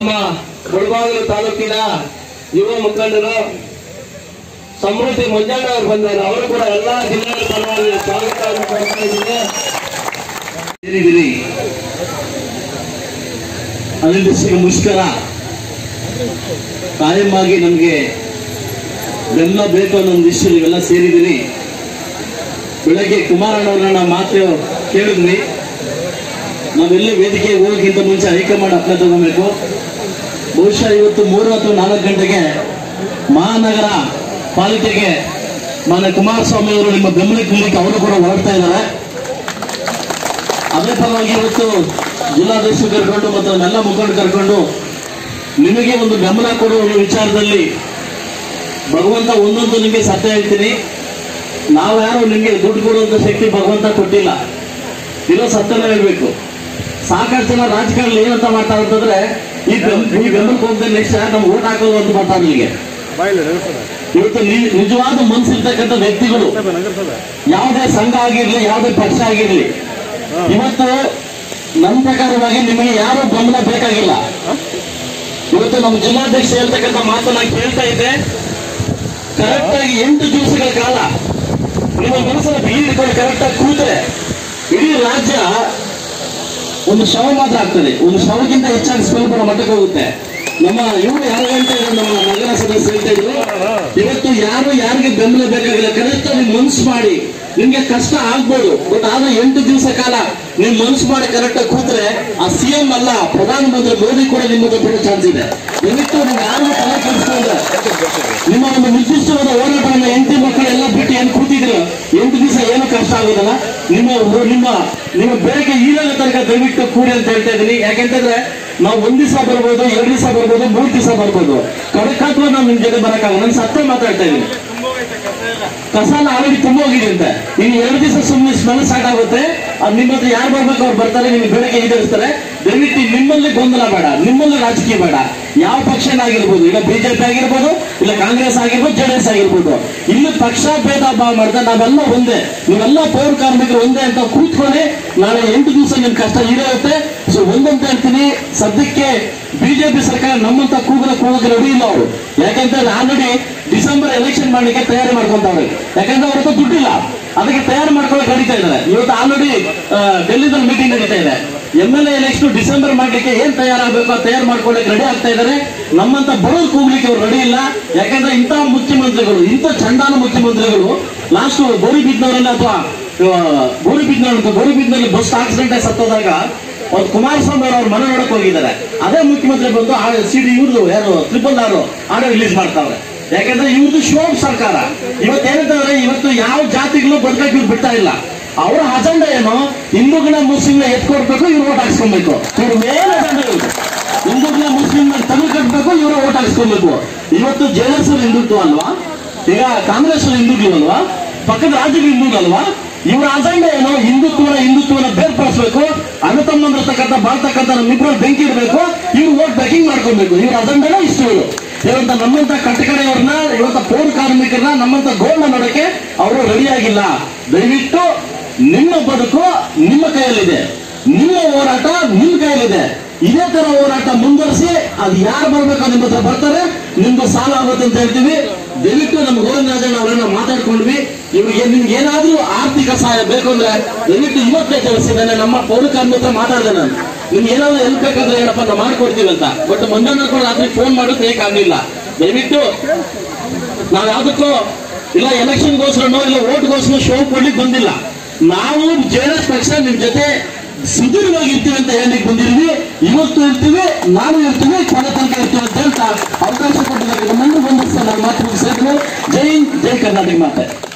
ನಮ್ಮ ಮುಳಬಾಗಿಲು ತಾಲೂಕಿನ ಯುವ ಮುಖಂಡರು ಸಮೃದ್ಧಿ ಮಂಜಣ್ಣ ಅವರು ಬಂದರು ಅವರು ಕೂಡ ಎಲ್ಲಾ ಜಿಲ್ಲೆಗಳ ಪರವಾಗಿ ಸ್ವಾಗತವನ್ನು ಕೊಡ್ತಾ ಇದ್ದೀನಿ ಸೇರಿದಿರಿ ಅನಿಲ್ ಸಿಂಗ್ ಮುಷ್ಕರ ಕಾಯಮಾಗಿ ನಮಗೆ ಬೆಲ್ಲ ಬೇಕು ಅನ್ನೋ ಒಂದು ವಿಷಯ ನೀವೆಲ್ಲ ಸೇರಿದಿರಿ ಬೆಳಗ್ಗೆ ಕುಮಾರಣ್ಣವ್ರನ್ನ ನಾವು ಮಾತು ಕೇಳಿದ್ವಿ ನಾವೆಲ್ಲಿ ವೇದಿಕೆಗೆ ಹೋಗೋಕ್ಕಿಂತ ಮುಂಚೆ ಹೈಕಮಾಂಡ್ ಅಪ್ಲೈ ತಗೋಬೇಕು ಬಹುಶಃ ಇವತ್ತು ಮೂರು ಅಥವಾ ನಾಲ್ಕು ಗಂಟೆಗೆ ಮಹಾನಗರ ಪಾಲಿಕೆಗೆ ಮಾನ್ಯ ಕುಮಾರಸ್ವಾಮಿ ಅವರು ನಿಮ್ಮ ಬೆಂಬಲಕ್ಕೆ ನಿಲ್ಲಕ್ಕೆ ಅವರು ಕೂಡ ಹೊರಡ್ತಾ ಇದ್ದಾರೆ ಅದೇ ಪರವಾಗಿ ಇವತ್ತು ಜಿಲ್ಲಾಧ್ಯಕ್ಷರು ಕರ್ಕೊಂಡು ಮತ್ತು ನಮ್ಮೆಲ್ಲ ಮುಖಂಡರು ಕರ್ಕೊಂಡು ನಿಮಗೆ ಒಂದು ಬೆಂಬಲ ಕೊಡುವ ವಿಚಾರದಲ್ಲಿ ಭಗವಂತ ಒಂದೊಂದು ನಿಮಗೆ ಸತ್ಯ ಹೇಳ್ತೀನಿ ನಾವ್ಯಾರು ನಿಮಗೆ ದುಡ್ಡು ಕೊಡುವಂತ ಶಕ್ತಿ ಭಗವಂತ ಕೊಟ್ಟಿಲ್ಲ ಇರೋ ಸತ್ಯನ ಹೇಳ್ಬೇಕು ಸಾಕಷ್ಟು ಜನ ರಾಜಕಾರಣಿ ಏನಂತ ಮಾಡ್ತಾರೆ ಅಂತಂದ್ರೆ ಈ ಬೆಂ- ಈ ಬೆಂಬಲಕ್ಕೆ ಹೋಗದೆ ನೆಕ್ಸ್ಟ್ ನಮ್ಗೆ ಓಟ್ ಹಾಕೋದು ಅಂತ ಮಾಡ್ತಾರೆ ಇಲ್ಲಿಗೆ ಇವತ್ತು ನಿ- ನಿಜವಾದ ಮನಸ್ಸಿರ್ತಕ್ಕಂಥ ವ್ಯಕ್ತಿಗಳು ಯಾವುದೇ ಸಂಘ ಆಗಿರ್ಲಿ ಯಾವುದೇ ಪಕ್ಷ ಆಗಿರ್ಲಿ ಇವತ್ತು ನನ್ನ ಪ್ರಕಾರವಾಗಿ ನಿಮಗೆ ಯಾರು ಬೆಂಬಲ ಬೇಕಾಗಿಲ್ಲ ಇವತ್ತು ನಮ್ಮ ಜಿಲ್ಲಾಧ್ಯಕ್ಷ ಹೇಳ್ತಕ್ಕಂಥ ಮಾತನ್ನ ಕೇಳ್ತಾ ಇದ್ದೆ ಕರೆಕ್ಟ್ ಆಗಿ ಎಂಟು ದಿವಸಗಳ ಕಾಲ ನಿಮ್ಮ ಮನಸ್ಸನ್ನ ಬೀಳಿಕೊಂಡು ಕರೆಕ್ಟ್ ಆಗಿ ಕೂತ್ರೆ ಇಡೀ ರಾಜ್ಯ ಒಂದು ಶವ ಮಾತ್ರ ಆಗ್ತದೆ ಒಂದು ಶವಕ್ಕಿಂತ ಹೆಚ್ಚಾಗಿ ಸ್ಮೆಲ್ ಬರೋ ಮಟ್ಟಕ್ಕೆ ಹೋಗುತ್ತೆ ನಮ್ಮ ಇವರು ಯಾರು ಹೇಳ್ತಾ ಇದ್ರು ನಮ್ಮ ನಗರ ಸದಸ್ಯರು ಹೇಳ್ತಾ ಇದ್ರು ಇವತ್ತು ಯಾರು ಯಾರಿಗೆ ಬೆಂಬಲ ಬೇಕಾಗಿಲ್ಲ ಕರೆಕ್ಟ್ ನೀವು ಮನ್ಸು ಮಾಡಿ ನಿಮ್ಗೆ ಕಷ್ಟ ಆಗ್ಬೋದು ಬಟ್ ಆದ್ರೆ ಎಂಟು ದಿವಸ ಕಾಲ ನೀವು ಮನ್ಸು ಮಾಡಿ ಕರೆಕ್ಟ್ ಆಗಿ ಕೂತ್ರೆ ಆ ಸಿಎಂ ಅಲ್ಲ ಪ್ರಧಾನಮಂತ್ರಿ ಮೋದಿ ಕೂಡ ನಿಮ್ಮ ಹತ್ರ ಬರೋ ಚಾನ್ಸ್ ಇದೆ ದಯವಿಟ್ಟು ನೀವು ಯಾರು ತಲೆ ಕೆಡಿಸ್ಕೊಂಡ್ರೆ ನಿಮ್ಮ ಒಂದು ನಿರ್ದಿಷ್ಟವಾದ ಹೋರಾಟವನ್ನು ಹೆಂಡತಿ ಮಕ್ಕಳೆಲ್ಲ ಬಿಟ್ಟು ಏನು ಕೂತಿದ್ರು ಎಂಟು ದಿವಸ ಏನು ಕಷ್ಟ ಆಗೋದಲ್ಲ ನಿಮ್ಮ ನಿಮ್ಮ ನಿಮ್ಮ ಬೆಳಗ್ಗೆ ಈಗಲ ತನಕ ದಯವಿಟ್ಟು ಕೂಡಿ ಅಂತ ಹೇಳ್ತಾ ಇದ್ದೀನಿ ಯಾಕೆಂತಂದ್ರೆ ನಾವು ಒಂದ್ ದಿವಸ ಬರ್ಬೋದು ಎರಡು ದಿವಸ ಬರ್ಬೋದು ಮೂರ್ ದಿವಸ ಬರ್ಬೋದು ಕಡಕಾತ್ವ ನಾವು ನಿಮ್ ಜೊತೆ ಬರಕ್ಕಾಗಲ್ಲ ನಾನು ಸತ್ಯ ಮಾತಾಡ್ತಾ ಇದ್ದೀನಿ ಕಸಾಲ ಆಲ್ರೆಡಿ ತುಂಬ ಹೋಗಿದೆ ಅಂತ ಇನ್ನು ಎರಡು ದಿವಸ ಸುಮ್ಮನೆ ಸ್ಮೆಲ್ ಸ್ಟಾರ್ಟ್ ಆಗುತ್ತೆ ಅದು ನಿಮ್ಮ ಹತ್ರ ಯಾರು ಬರ್ಬೇಕು ಅವ್ರು ಬರ್ತಾರೆ ನಿಮ್ಗೆ ಬೆಳಗ್ಗೆ ಈಡೇರಿಸ್ತಾರೆ ದಯವಿಟ್ಟು ನಿಮ್ಮಲ್ಲಿ ಗೊಂದಲ ಬೇಡ ನಿಮ್ಮಲ್ಲಿ ರಾಜಕೀಯ ಬೇಡ ಯಾವ ಪಕ್ಷನಾಗಿರ್ಬೋದು ಇಲ್ಲ ಬಿಜೆಪಿ ಆಗಿರ್ಬೋದು ಇಲ್ಲ ಕಾಂಗ್ರೆಸ್ ಆಗಿರ್ಬೋದು ಜೆಡಿಎಸ್ ಆಗಿರ್ಬೋದು ಇಲ್ಲಿ ಪಕ್ಷ ಭೇದ ಭಾವ ಮಾಡಿದ್ರೆ ನಾವೆಲ್ಲ ಒಂದೇ ನೀವೆಲ್ಲ ಪೌರ ಕಾರ್ಮಿಕರು ಒಂದೇ ಅಂತ ಕೂತ್ಕೊಳ್ಳಿ ನಾಳೆ ಎಂಟು ದಿವಸ ನಿಮ್ ಕಷ್ಟ ಇರುತ್ತೆ ಸೊ ಒಂದಂತ ಹೇಳ್ತೀನಿ ಸದ್ಯಕ್ಕೆ ಬಿಜೆಪಿ ಸರ್ಕಾರ ನಮ್ಮಂತ ಕೂಗಲ ಕೂಗಕ್ಕೆ ರೆಡಿ ಇಲ್ಲ ಅವರು ಯಾಕಂತಂದ್ರೆ ಆಲ್ರೆಡಿ ಡಿಸೆಂಬರ್ ಎಲೆಕ್ಷನ್ ಮಾಡ್ಲಿಕ್ಕೆ ತಯಾರಿ ಮಾಡ್ಕೊಂತವ್ರೆ ಯಾಕಂದ್ರೆ ಅವ್ರ ಹತ್ರ ದುಡ್ಡಿಲ್ಲ ಅದಕ್ಕೆ ತಯಾರು ಮಾಡ್ಕೊಳ್ಳೋಕೆ ನಡೀತಾ ಇದ್ದಾರೆ ಇವತ್ತು ಆಲ್ರೆಡಿ ಡೆಲ್ಲಿದಲ್ಲಿ ಮೀಟಿಂಗ್ ನಡೀತಾ ಇದೆ M L A election December ಮಾಡ್ಲಿಕ್ಕೆ ಏನ್ ತಯಾರಾಗಬೇಕು ಅದು ತಯಾರು ಮಾಡ್ಕೊಳ್ಳಿಕ್ಕೆ ರೆಡಿ ಆಗ್ತಾ ಇದ್ದಾರೆ ನಮ್ಮಂತ ಬಡವರು ಕೂಗ್ಲಿಕ್ಕೆ ಅವ್ರು ರೆಡಿ ಇಲ್ಲ ಯಾಕಂದ್ರೆ ಇಂಥ ಮುಖ್ಯಮಂತ್ರಿಗಳು ಇಂಥ ಚಂಡಾಲ ಮುಖ್ಯಮಂತ್ರಿಗಳು ಲಾಸ್ಟ್ ಗೋರಿಬಿದ್ನವರಲ್ಲಿ ಅಥವಾ ಗೋರಿಬಿದ್ನವ್ರ ಗೋರಿಬಿದ್ನಲ್ಲಿ ಬಸ್ ಆಕ್ಸಿಡೆಂಟ್ ಆಗಿ ಸತ್ತೋದಾಗ ಒಂದು ಕುಮಾರಸ್ವಾಮಿ ಅವರು ಅವ್ರ ಮನೆ ನೋಡಕ್ ಹೋಗಿದ್ದಾರೆ ಅದೇ ಮುಖ್ಯಮಂತ್ರಿ ಬಂದು ಆ ಸಿಡಿ ಇವ್ರದ್ದು ಯಾರು ಟ್ರಿಪಲ್ ಆರು ಆಡೋ ರಿಲೀಸ್ ಮಾಡ್ತಾವ್ರೆ ಯಾಕಂದ್ರೆ ಇವ್ರದ್ದು ಶೋಭ್ ಸರ್ಕಾರ ಇವತ್ತೇನಂತಂದ್ರೆ ಇವತ್ತು ಯಾವ ಜಾತಿಗಳು ಬದುಕಕ್ಕೆ ಇವ್ರು ಬಿಡ್ತಾ ಇಲ್ಲ ಅವರ ಅಜೆಂಡ ಏನು ಹಿಂದೂಗಳ ಮುಸ್ಲಿಂನ ಎತ್ಕೊಡ್ಬೇಕು ಇವ್ರು ಓಟ್ ಹಾಕ್ಸ್ಕೊಬೇಕು ಇವ್ರ ಮೇನ್ ಅಜೆಂಡ ಇವ್ರು ಹಿಂದೂಗಳ ಮುಸ್ಲಿಂನ ತಲೆ ಕಟ್ಟಬೇಕು ಇವರು ಓಟ್ ಹಾಕ್ಸ್ಕೊಬೇಕು ಇವತ್ತು ಜೆಡಿಎಸ್ ಹಿಂದುತ್ವ ಅಲ್ವಾ ಈಗ ಕಾಂಗ್ರೆಸ್ ಹಿಂದುತ್ವ ಅಲ್ವಾ ಪಕ್ಕದ ರಾಜ್ಯಗಳು ಹಿಂದೂಗಲ್ವಾ ಇವ್ರ ಅಜೆಂಡ ಏನು ಹಿಂದುತ್ವನ ಹಿಂದುತ್ವನ ಬೇರ್ಪಡಿಸ್ಬೇಕು ಅಣ್ಣ ತಮ್ಮಂದಿರ್ತಕ್ಕಂಥ ಬಾಳ್ತಕ್ಕಂಥ ನಮ್ಮಿಬ್ಬರು ಬೆಂಕಿ ಇಡಬೇಕು ಇವ್ರು ಓಟ್ ಬ್ಯಾಕಿಂಗ್ ಮಾಡ್ಕೊಬೇಕು ಇವ್ರ ಅಜೆಂಡನ ಇಷ್ಟು ಇವರು ಇವತ್ತ ನಮ್ಮಂತ ಕಟ್ಟಕಡೆಯವ್ರನ್ನ ಇವತ್ತ ಪೌರ ಕಾರ್ಮಿಕರನ್ನ ನಮ್ಮಂತ ಗೋಲ್ನ ನೋಡಕ್ಕೆ ಅವರು ರೆಡಿ ಆಗಿಲ್ಲ ದಯವಿಟ್ಟು ನಿಮ್ಮ ಬದುಕು ನಿಮ್ಮ ಕೈಯಲ್ಲಿದೆ ನಿಮ್ಮ ಹೋರಾಟ ನಿಮ್ಮ ಕೈಯಲ್ಲಿದೆ ಇದೇ ತರ ಹೋರಾಟ ಮುಂದುವರಿಸಿ ಅದು ಯಾರು ಬರ್ಬೇಕು ನಿಮ್ಮ ಹತ್ರ ಬರ್ತಾರೆ ನಿಮ್ದು ಸಾಲ ಆಗುತ್ತೆ ಅಂತ ಹೇಳ್ತೀವಿ ದಯವಿಟ್ಟು ನಮ್ಮ ಗೋವಿಂದ ರಾಜಣ್ಣ ಅವರನ್ನ ಮಾತಾಡ್ಕೊಂಡ್ವಿ ಇವ್ರಿಗೆ ನಿಮ್ಗೆ ಏನಾದ್ರೂ ಆರ್ಥಿಕ ಸಹಾಯ ಬೇಕು ಅಂದ್ರೆ ದಯವಿಟ್ಟು ಇವತ್ತೇ ತಿಳಿಸಿದ್ದಾನೆ ನಮ್ಮ ಪೌರ ಕಾರ್ಮಿಕರ ಮಾತಾಡಿದೆ ನಾನು ನಿಮ್ಗೆ ಏನಾದ್ರು ಹೆಲ್ಪ್ ಬೇಕಂದ್ರೆ ಏನಪ್ಪ ನಾವು ಮಾಡ್ಕೊಡ್ತೀವಿ ಅಂತ ಬಟ್ ಮಂಜಣ್ಣ ಕೂಡ ರಾತ್ರಿ ಫೋನ್ ಮಾಡೋದು ಆಗ್ಲಿಲ್ಲ ದಯವಿಟ್ಟು ನಾವ್ ಯಾವ್ದಕ್ಕೂ ಇಲ್ಲ ಎಲೆಕ್ಷನ್ಗೋಸ್ಕರನೋ ಇಲ್ಲ ಓಟ್ಗೋಸ್ಕರ ಶೋ ಕೊಡ್ಲಿಕ್ಕೆ ಬಂದಿಲ್ಲ ನಾವು ಜೆಡಿಎಸ್ ಪಕ್ಷ ನಿಮ್ ಜೊತೆ ಸುದೀರ್ಘವಾಗಿ ಇರ್ತೀವಿ ಅಂತ ಹೇಳಲಿಕ್ಕೆ ಬಂದಿದ್ವಿ ಇವತ್ತು ಇರ್ತೀವಿ ನಾನು ಇರ್ತೀವಿ ಕೊನೆ ತನಕ ಇರ್ತೀವಿ ಅಂತ ಹೇಳ್ತಾ ಅವಕಾಶ ಕೊಟ್ಟಿದ್ದಕ್ಕೆ ನಮ್ಮೆಲ್ಲರೂ ಬಂದಿರ್ತಾರೆ ನಾನು ಮಾತು ಮುಗಿಸಿದ್ರು ಜೈ ಹಿಂದ್, ಜೈ ಕರ್ನಾಟಕ ಮಾತೆ